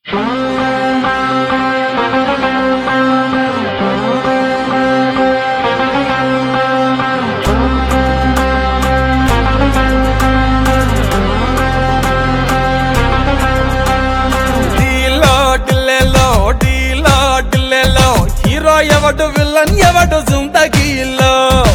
డీలో డిల్లెలో డీలో డిల్లెలో హీరో ఎవడు విలన్ ఎవడు జిందగీలో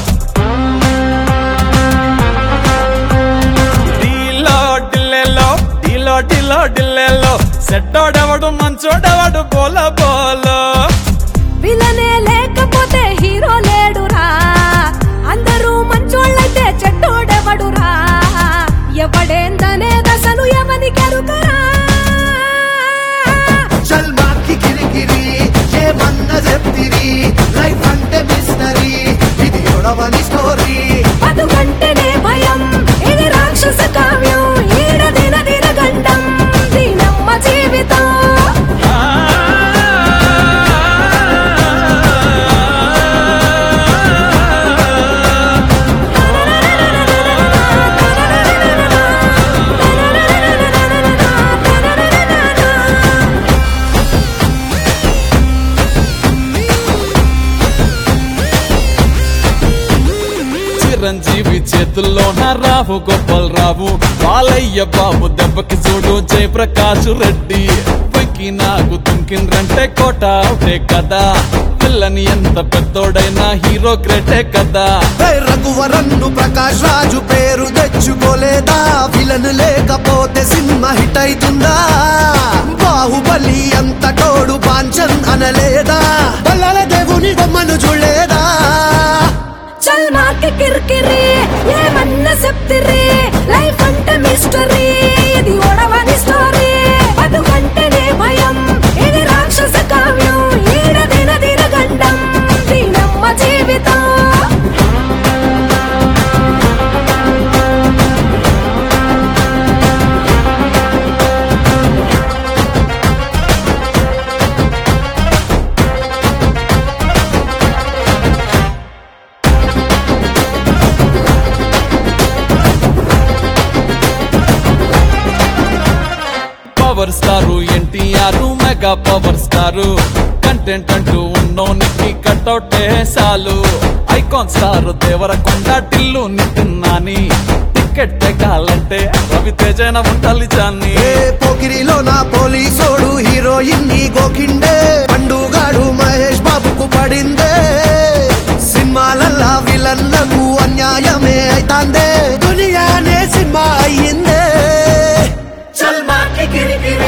డీలో డిల్లెలో డీలో డీలో డిల్లెలో సెట్టోడెవడు మంచోడెవడు బోల బోలో విలనే లేకపోతే హీరో లేడురా అందరూ మంచోళ్ళైతే చెడ్డోడెవడురా ఎవడేందనే దశలు ఎవని కెరుకరా చల్మాకి కిరికిరి ఏమన్న చెప్తిరి లైఫ్ అంటే మిస్టరీ ఇది ఒడవని స్టోరీ బతుకంటేనే భయం ఇది రాక్షస కావ్యం ఈడ దిన దిన గండం దీనమ్మ జీవితం చిరంజీవి చేతుల్లో నా రావు గోపాల్ రావు బాలయ్య బాబు దెబ్బకి చూడు జయప్రకాష్ రెడ్డి వెంకి నాకు తుంకిండ్రంటే కోట అవుటే కదా పిల్లని ఎంత పెద్దోడైనా హీరో గ్రేటే కదా హే రఘువరన్ను ప్రకాష్ రాజు పేరు తెచ్చుకోలేదా విలన్ లేకపోతే సినిమా హిట్ అవుతుందా బాహుబలి అంత తోడు పాంచన్ అనలేదా బల్లల దేవుని బొమ్మను చూడలేదా చల్ మాకి కిరికిరి ఏమన్నా చెప్తిరి లైఫ్ అంటే మిస్టరీ ఇది ఒడవని స్టోరీ బతుకంటేనే భయం ఇది రాక్షస కావ్యం ఈడ దిన దిన గండం దీనమ్మ జీవితం power star NTR mega power star content అంటూ ఉన్నోనికి కట్అవుట్ సాలు icon star Devarakonda Tillu Nithin Nani ticket ఎక్కాలంటే రవితేజన ఉండాలి జాన్ని ఏ పోకిరిలో నా పోలీసోడు హీరోయిన్ ని గోకిండే పండుగాడు మహేష్ బాబుకు పడిందే సినిమాలల్లా విలన్లకు అన్యాయమే అయితాందే దునియానే సినిమా అయ్యిందే చల్ మాకి కిరికిరి